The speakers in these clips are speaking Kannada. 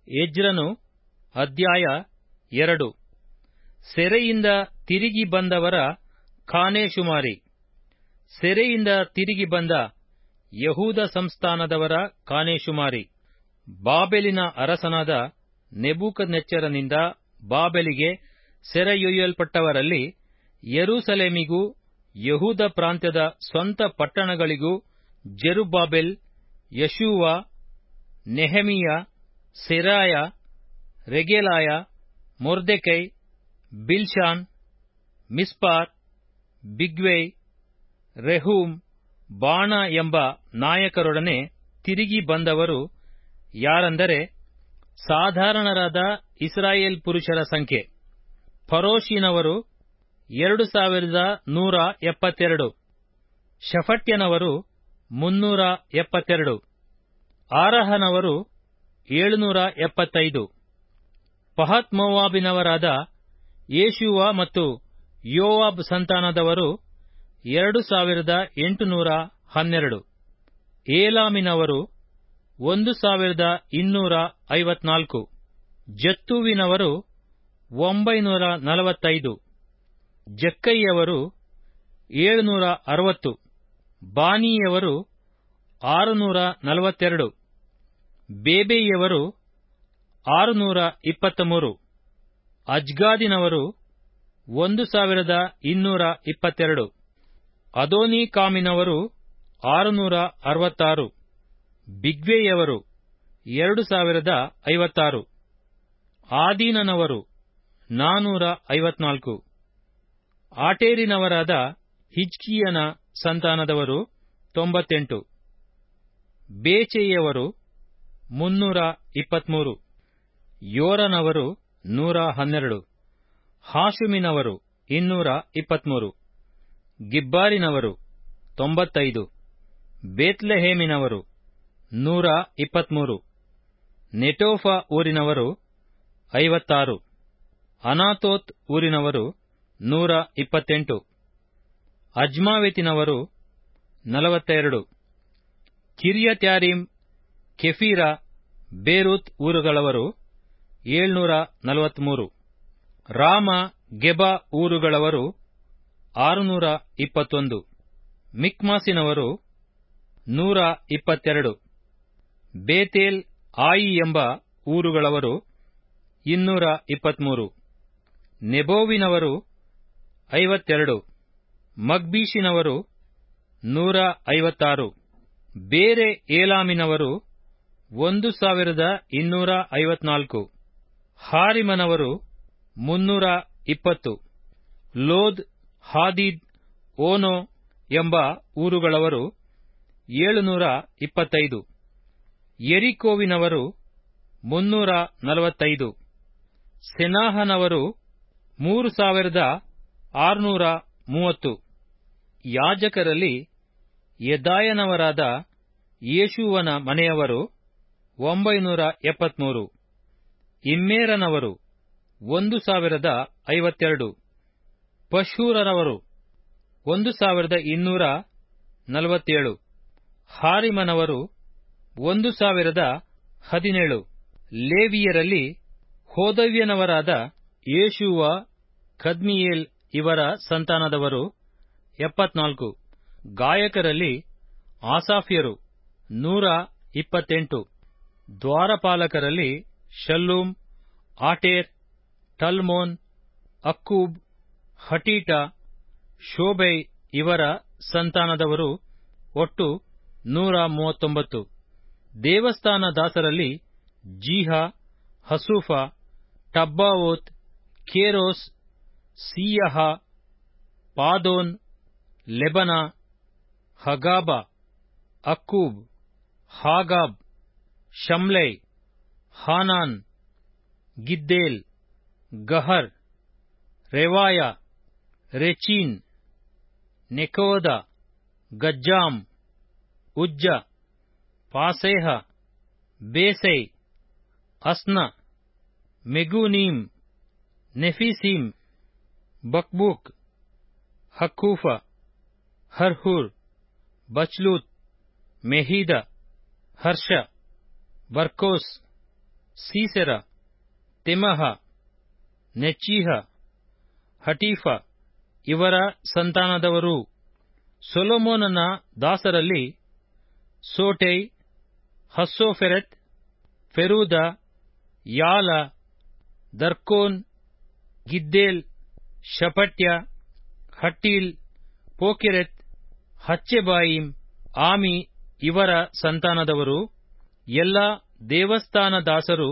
ಎಜ್ರನು ಅಧ್ಯಾಯ ಎರಡು ಸೆರೆಯಿಂದ ತಿರುಗಿ ಬಂದವರ ಖಾನೇಶುಮಾರಿ ಸೆರೆಯಿಂದ ತಿರುಗಿ ಬಂದ ಯಹೂದ ಸಂಸ್ಥಾನದವರ ಖಾನೇಶುಮಾರಿ ಬಾಬೆಲಿನ ಅರಸನಾದ ನೆಬೂಕದ್ನೆಚ್ಚರನಿಂದ ಬಾಬೆಲಿಗೆ ಸೆರೆಯೊಯ್ಯಲ್ಪಟ್ಟವರಲ್ಲಿ ಯೆರೂಸಲೇಮಿಗೂ ಯಹೂದ ಪ್ರಾಂತ್ಯದ ಸ್ವಂತ ಪಟ್ಟಣಗಳಿಗೂ ಜೆರುಬ್ಬಾಬೆಲ್ ಯಶೂವ ನೆಹೆಮೀಯ ಸೆರಾಯ ರೆಗೇಲಾಯ Mordecai Bilshan Mispar Bigvai Rehum Baanah ಎಂಬ ನಾಯಕರೊಡನೆ ತಿರುಗಿ ಬಂದವರು ಯಾರೆಂದರೆ ಸಾಧಾರಣರಾದ ಇಸ್ರಾಯೇಲ್ ಪುರುಷರ ಸಂಖ್ಯೆ ಫರೋಷಿನವರು ಎರಡು ಸಾವಿರದ ನೂರ ಎಪ್ಪತ್ತೆರಡು ಶಫಟ್ಯನವರು ಮುನ್ನೂರ ಎಪ್ಪತ್ತೆರಡು ಆರಹನವರು ಏಳುನೂರ ಎಪ್ಪತ್ತೈದು ಪಹತ್ ಮೋವಾಬಿನವರಾದ ಯೇಷುವ ಮತ್ತು ಯೋವಾಬ್ ಸಂತಾನದವರು ಎರಡು ಸಾವಿರದ ಎಂಟುನೂರ ಹನ್ನೆರಡು ಏಲಾಮಿನವರು ಒಂದು ಸಾವಿರದ ಇನ್ನೂರ ಐವತ್ನಾಲ್ಕು ಜತ್ತುವಿನವರು ಒಂಬೈನೂರ ನಲವತ್ತೈದು ಜಕ್ಕೈಯವರು ಏಳುನೂರ ಅರವತ್ತು ಬಾನಿಯವರು ಆರುನೂರ ನಲವತ್ತೆರಡು ಬೇಬೆಯವರು ಆರುನೂರ ಇಪ್ಪತ್ತಮೂರು ಅಜ್ಗಾದಿನವರು ಒಂದು ಸಾವಿರದ ಇನ್ನೂರ ಇಪ್ಪತ್ತೆರಡು ಅದೋನಿಕಾಮಿನವರು ಆರುನೂರ ಅರವತ್ತಾರು ಬಿಗ್ವೆಯವರು ಎರಡು ಸಾವಿರದ ಐವತ್ತಾರು ಆದೀನನವರು ನಾನೂರ ಐವತ್ನಾಲ್ಕು ಆಟೇರಿನವರಾದ ಹಿಜ್ಕೀಯನ ಸಂತಾನದವರು ತೊಂಬತ್ತೆಂಟು ಬೇಚೆಯವರು ಮುನ್ನೂರ ಇಪ್ಪತ್ಮೂರು ಯೋರನವರು ನೂರ ಹನ್ನೆರಡು ಹಾಶುಮಿನವರು ಇನ್ನೂರ ಇಪ್ಪತ್ಮೂರು ಗಿಬ್ಬಾರಿನವರು ತೊಂಬತ್ತೈದು ಬೇತ್ಲೆಹೇಮಿನವರು ನೂರ ಇಪ್ಪತ್ಮೂರು ನೆಟೋಫ ಊರಿನವರು ಐವತ್ತಾರು ಅನಾತೋತ್ ಊರಿನವರು ನೂರ ಇಪ್ಪತ್ತೆಂಟು ಅಜ್ಮಾವೆತಿನವರು ನಲವತ್ತೆರಡು ಕಿರ್ಯತ್ಯಾರೀಮ್ ಕೆಫೀರ ಬೇರೂತ್ ಊರುಗಳವರು ಏಳ್ನೂರ ನಲವತ್ಮೂರು ರಾಮ ಗೆಬ ಊರುಗಳವರು ಆರುನೂರ ಇಪ್ಪತ್ತೊಂದು ಮಿಕ್ಮಾಸಿನವರು ನೂರ ಇಪ್ಪತ್ತೆರಡು ಬೇತೇಲ್ ಆಯಿ ಎಂಬ ಊರುಗಳವರು ಇನ್ನೂರ ಇಪ್ಪತ್ಮೂರು ನೆಬೋವಿನವರು ಐವತ್ತೆರಡು ಮಗ್ಬೀಷಿನವರು ನೂರ ಐವತ್ತಾರು ಬೇರೆ ಏಲಾಮಿನವರು ಒಂದು ಸಾವಿರದ ಇನ್ನೂರ ಐವತ್ನಾಲ್ಕು ಹಾರಿಮನವರು ಮುನ್ನೂರ ಇಪ್ಪತ್ತು ಲೋದ್ ಹಾದೀದ್ ಓನೋ ಎಂಬ ಊರುಗಳವರು ಏಳುನೂರ ಇಪ್ಪತ್ತೈದು ಎರಿಕೋವಿನವರು ಮುನ್ನೂರ ನಲವತ್ತೈದು ಸೆನಾಹನವರು ಮೂರು ಸಾವಿರದ ಆರುನೂರ ಮೂವತ್ತು ಯಾಜಕರಲ್ಲಿ ಯದಾಯನವರಾದ ಯೇಷುವನ ಮನೆಯವರು ಒಂಬೈನೂರ ಎಪ್ಪತ್ಮೂರು ಇಮ್ಮೇರನವರು ಒಂದು ಸಾವಿರದ ಐವತ್ತೆರಡು ಪಶೂರನವರು ಒಂದು ಸಾವಿರದ ಇನ್ನೂರ ನಲವತ್ತೇಳು ಹಾರಿಮನವರು ಒಂದು ಸಾವಿರದ ಹದಿನೇಳು ಲೇವಿಯರಲ್ಲಿ ಹೋದವ್ಯನವರಾದ ಯೇಷುವ ಕದ್ಮಿಯೇಲ್ ಇವರ ಸಂತಾನದವರು ಎಪ್ಪತ್ನಾಲ್ಕು ಗಾಯಕರಲ್ಲಿ ಆಸಾಫ್ಯರು ನೂರ ಇಪ್ಪತ್ತೆಂಟು ದ್ವಾರಪಾಲಕರಲ್ಲಿ Shallum Ater Talmon Akkub Hatita Shobai ಇವರ ಸಂತಾನದವರು ಒಟ್ಟು ನೂರ ಮೂವತ್ತೊಂಬತ್ತು ದೇವಸ್ಥಾನ ದಾಸರಲ್ಲಿ Ziha Hasupha Tabbaoth Keros Siaha Padon Lebanah Hagabah Akkub Hagab Shamlai Hanan Giddel Gahar Reaiah Rezin Nekoda Gazzam Uzza Paseah Besai Asnah ಮೆಗೂನೀಮ್ Nephisim Bakbuk Hakupha Harhur Bazluth Mehida Harsha Barkos Sisera Temah Neziah Hatipha ಇವರ ಸಂತಾನದವರು ಸೊಲೊಮೋನನ ದಾಸರಲ್ಲಿ ಸೋಟೈ ಹಸ್ಸೋಫೆರೆತ್ ಫೆರೂದ ಯಾಲ ದರ್ಕೋನ್ ಗಿದ್ದೇಲ್ ಶಪಟ್ಯ ಹಟ್ಟೀಲ್ ಪೋಕೆರೆತ್ ಹಚ್ಚೆಬಾಯಿಮ್ ಆಮಿ ಇವರ ಸಂತಾನದವರು ಎಲ್ಲ ದೇವಸ್ಥಾನ ದಾಸರು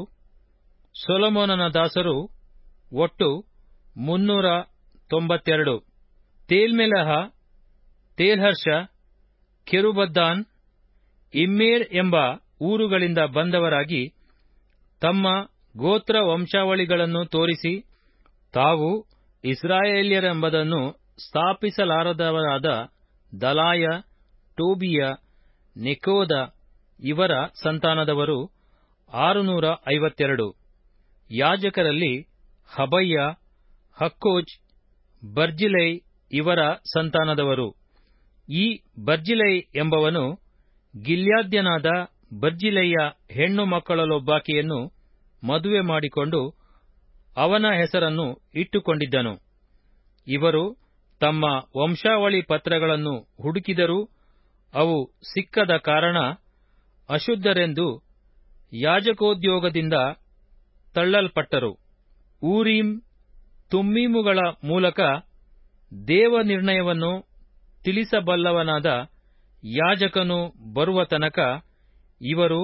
ಸೊಲೊಮೋನನ ದಾಸರು ಒಟ್ಟು ಮುನ್ನೂರ ತೊಂಬತ್ತೆರಡು ತೇಲ್ಮೆಲಹ ತೇಲ್ಹರ್ಷ ಕೆರುಬದ್ದಾನ್ ಇಮ್ಮೇರ್ ಎಂಬ ಊರುಗಳಿಂದ ಬಂದವರಾಗಿ ತಮ್ಮ ಗೋತ್ರ ವಂಶಾವಳಿಗಳನ್ನು ತೋರಿಸಿ ತಾವು ಇಸ್ರಾಯೇಲ್ಯರೆಂಬುದನ್ನು ಸ್ಥಾಪಿಸಲಾರದವರಾದ ದಲಾಯ ಟೋಬೀಯ ನೆಕೋದ ಇವರ ಸಂತಾನದವರು ಆರುನೂರ ಐವತ್ತೆರಡು ಯಾಜಕರಲ್ಲಿ ಹಬಯ್ಯ ಹಕ್ಕೋಜ್ ಬರ್ಜಿಲೈ ಇವರ ಸಂತಾನದವರು ಈ ಬರ್ಜಿಲೈ ಎಂಬವನು ಗಿಲ್ಯಾದ್ಯನಾದ ಬರ್ಜಿಲೈಯ ಹೆಣ್ಣು ಮಕ್ಕಳಲ್ಲೊಬ್ಬಾಕೆಯನ್ನು ಮದುವೆ ಮಾಡಿಕೊಂಡು ಅವನ ಹೆಸರನ್ನು ಇಟ್ಟುಕೊಂಡಿದ್ದನು ಇವರು ತಮ್ಮ ವಂಶಾವಳಿ ಪತ್ರಗಳನ್ನು ಹುಡುಕಿದರೂ ಅವು ಸಿಕ್ಕದ ಕಾರಣ ಅಶುದ್ಧರೆಂದು ಯಾಜಕೋದ್ಯೋಗದಿಂದ ತಳ್ಳಲ್ಪಟ್ಟರು ಊರೀಮ್ ತುಮ್ಮೀಮುಗಳ ಮೂಲಕ ದೇವ ನಿರ್ಣಯವನ್ನು ತಿಳಿಸಬಲ್ಲವನಾದ ಯಾಜಕನು ಬರುವ ತನಕ ಇವರು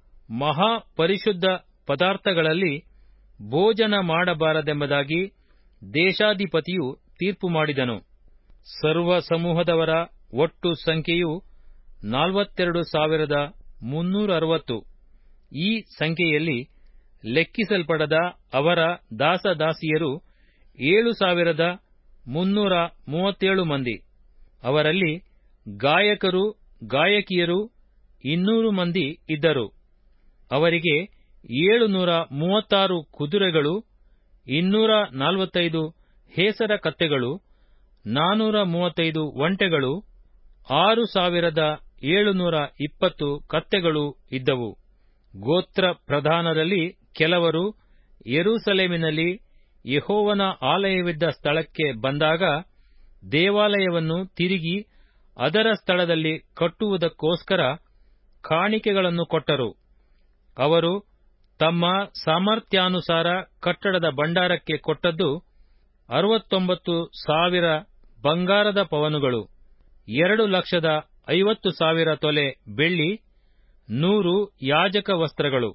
ಮಹಾಪರಿಶುದ್ಧ ಪದಾರ್ಥಗಳಲ್ಲಿ ಭೋಜನ ಮಾಡಬಾರದೆಂಬುದಾಗಿ ದೇಶಾಧಿಪತಿಯು ತೀರ್ಪು ಮಾಡಿದನು ಸರ್ವ ಸಮೂಹದವರ ಒಟ್ಟು ಸಂಖ್ಯೆಯು ನಲವತ್ತೆರಡು ಸಾವಿರದ ಮುನ್ನೂರ ಅರವತ್ತು ಈ ಸಂಖ್ಯೆಯಲ್ಲಿ ಲೆಕ್ಕಿಸಲ್ಪಡದ ಅವರ ದಾಸದಾಸಿಯರು ಏಳು ಸಾವಿರದ ಮುನ್ನೂರ ಮೂವತ್ತೇಳು ಮಂದಿ ಅವರಲ್ಲಿ ಗಾಯಕರು ಗಾಯಕಿಯರು ಇನ್ನೂರು ಮಂದಿ ಇದ್ದರು ಅವರಿಗೆ ಏಳುನೂರ ಮೂವತ್ತಾರು ಕುದುರೆಗಳು ಇನ್ನೂರ ನಲವತ್ತೈದು ಹೇಸರ ಕತ್ತೆಗಳು ನಾನೂರ ಮೂವತ್ತೈದು ಒಂಟೆಗಳು ಆರು ಸಾವಿರದ ಏಳುನೂರ ಇಪ್ಪತ್ತು ಕತ್ತೆಗಳು ಇದ್ದವು ಗೋತ್ರ ಪ್ರಧಾನರಲ್ಲಿ ಕೆಲವರು ಯೆರೂಸಲೇಮಿನಲ್ಲಿ ಯೆಹೋವನ ಆಲಯವಿದ್ದ ಸ್ಥಳಕ್ಕೆ ಬಂದಾಗ ದೇವಾಲಯವನ್ನು ತಿರುಗಿ ಅದರ ಸ್ಥಳದಲ್ಲಿ ಕಟ್ಟುವುದಕ್ಕೋಸ್ಕರ ಕಾಣಿಕೆಗಳನ್ನು ಕೊಟ್ಟರು ಅವರು ತಮ್ಮ ಸಾಮರ್ಥ್ಯಾನುಸಾರ ಕಟ್ಟಡದ ಭಂಡಾರಕ್ಕೆ ಕೊಟ್ಟದ್ದು ಅರವತ್ತೊಂಬತ್ತು ಸಾವಿರ ಬಂಗಾರದ ಪವನುಗಳು ಎರಡು ಲಕ್ಷದ ಐವತ್ತು ಸಾವಿರ ತೊಲೆ ಬೆಳ್ಳಿ ನೂರು ಯಾಜಕ ವಸ್ತ್ರಗಳು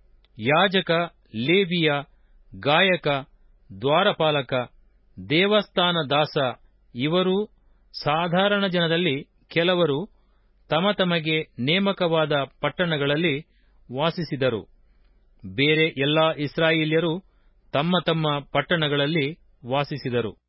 ಯಾಜಕ ಲೇವಿಯ ಗಾಯಕ ದ್ವಾರಪಾಲಕ ದೇವಸ್ಥಾನ ದಾಸ ಇವರೂ ಸಾಧಾರಣ ಜನರಲ್ಲಿ ಕೆಲವರು ತಮ ತಮಗೆ ನೇಮಕವಾದ ಪಟ್ಟಣಗಳಲ್ಲಿ ವಾಸಿಸಿದರು ಬೇರೆ ಎಲ್ಲಾ ಇಸ್ರಾಯೇಲ್ಯರು ತಮ್ಮ ತಮ್ಮ ಪಟ್ಟಣಗಳಲ್ಲಿ ವಾಸಿಸಿದರು